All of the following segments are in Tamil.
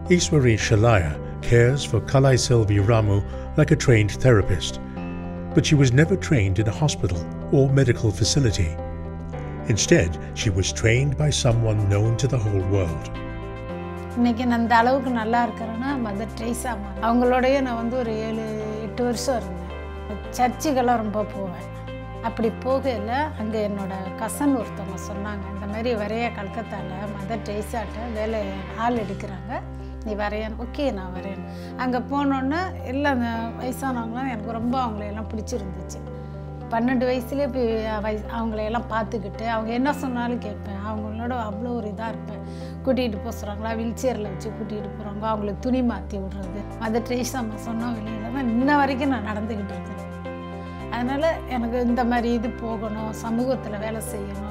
Iswari Shalaya cares for Kalai Selvi Ramu like a trained therapist, but she was never trained in a hospital or medical facility. Instead, she was trained by someone known to the whole world. இன்னைக்கு நான் இந்த அளவுக்கு நல்லா இருக்கிறேன்னா மதர் ட்ரைஸா அவங்களோடய நான் வந்து ஒரு ஏழு எட்டு வருஷம் இருந்தேன் சர்ச்சுக்கெல்லாம் ரொம்ப போவேன் அப்படி போகையில் அங்கே என்னோட கசன் ஒருத்தவங்க சொன்னாங்க இந்த மாதிரி வரைய கல்கத்தாவில் மதர் ட்ரைஸாட்ட வேலை ஆள் எடுக்கிறாங்க நீ வரையன் ஓகே நான் வரேன் அங்கே போனோன்னே எல்லாம் அந்த வயசானவங்களாம் எனக்கு ரொம்ப அவங்களையெல்லாம் பிடிச்சிருந்துச்சு பன்னெண்டு வயசுலேயே போய் வயசு அவங்களையெல்லாம் பார்த்துக்கிட்டு அவங்க என்ன சொன்னாலும் கேட்பேன் அவங்களோட அவ்வளோ ஒரு இதாக இருப்பேன் கூட்டிகிட்டு போக சொல்கிறாங்களா வீல் சேரில் வச்சு கூட்டிகிட்டு போகிறாங்க அவங்களுக்கு துணி மாற்றி விடுறது மதர் ட்ரேஸ் அம்மா சொன்ன வெளியில் தான் இன்ன வரைக்கும் நான் நடந்துக்கிட்டு இருக்கேன் அதனால் எனக்கு இந்த மாதிரி இது போகணும் சமூகத்தில் வேலை செய்யணும்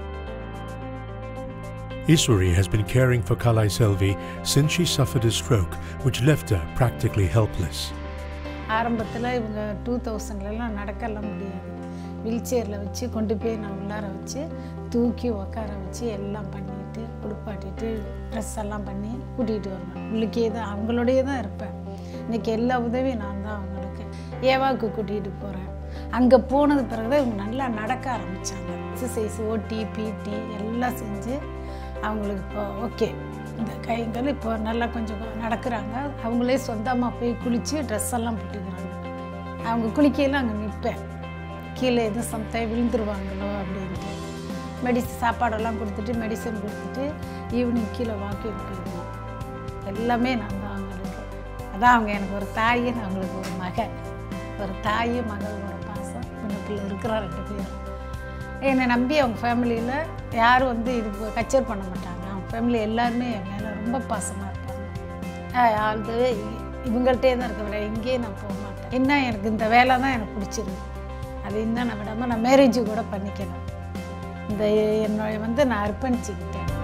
Iswari has been caring for Kalai Selvi since she suffered a stroke, which left her practically helpless. ஆரம்பத்தில் இவங்க டூ தௌசண்ட்லலாம் நடக்கலாம் முடியாது வீல் சேரில் வச்சு கொண்டு போய் நான் உள்ளார வச்சு தூக்கி உக்கார வச்சு எல்லாம் பண்ணிட்டு குளிப்பாட்டிட்டு ட்ரெஸ் எல்லாம் பண்ணி கூட்டிகிட்டு வருவேன் உள்ளுக்கே தான் அவங்களோடயே தான் இருப்பேன் இன்றைக்கி எல்லா உதவியும் நான் தான் அவங்களுக்கு ஏவாவுக்கு கூட்டிகிட்டு போகிறேன் அங்கே போனது பிறகு தான் இவங்க நல்லா நடக்க ஆரம்பித்தாங்க எக்ஸசைஸ் ஓட்டி பிடி எல்லாம் செஞ்சு அவங்களுக்கு இப்போ ஓகே இந்த கைங்கள் இப்போ நல்லா கொஞ்சம் நடக்கிறாங்க அவங்களே சொந்தமாக போய் குளித்து ட்ரெஸ் எல்லாம் போட்டுக்கிறாங்க அவங்க குளிக்கையில் அங்கே நிற்பேன் கீழே எதுவும் சம்டைம் விழுந்துருவாங்களோ அப்படின்ட்டு மெடிசன் சாப்பாடெல்லாம் கொடுத்துட்டு மெடிசன் கொடுத்துட்டு ஈவினிங் கீழே வாக்கிங் போயிடுவோம் எல்லாமே நான் தான் அவங்களுக்கு அதான் அவங்க எனக்கு ஒரு தாய் அவங்களுக்கு ஒரு மகன் ஒரு தாய் மகளோட பாசம் இந்த பிள்ளை இருக்கிறா ரெண்டு பேரும் என்னை நம்பி அவங்க ஃபேமிலியில் யாரும் வந்து இது கச்சேர் பண்ண மாட்டாங்க அவங்க ஃபேமிலி எல்லாருமே என் மேலே ரொம்ப பாசமாக இருப்பாங்க அது இவங்கள்ட்டே தான் இருக்க வேலை எங்கேயும் நான் போக மாட்டேன் என்ன எனக்கு இந்த வேலை தான் எனக்கு பிடிச்சிருக்கு அது இன்னும் நான் விடாமல் நான் மேரேஜ் கூட பண்ணிக்கணும் இந்த என்னோட வந்து நான் அர்ப்பணிச்சுக்கிட்டேன்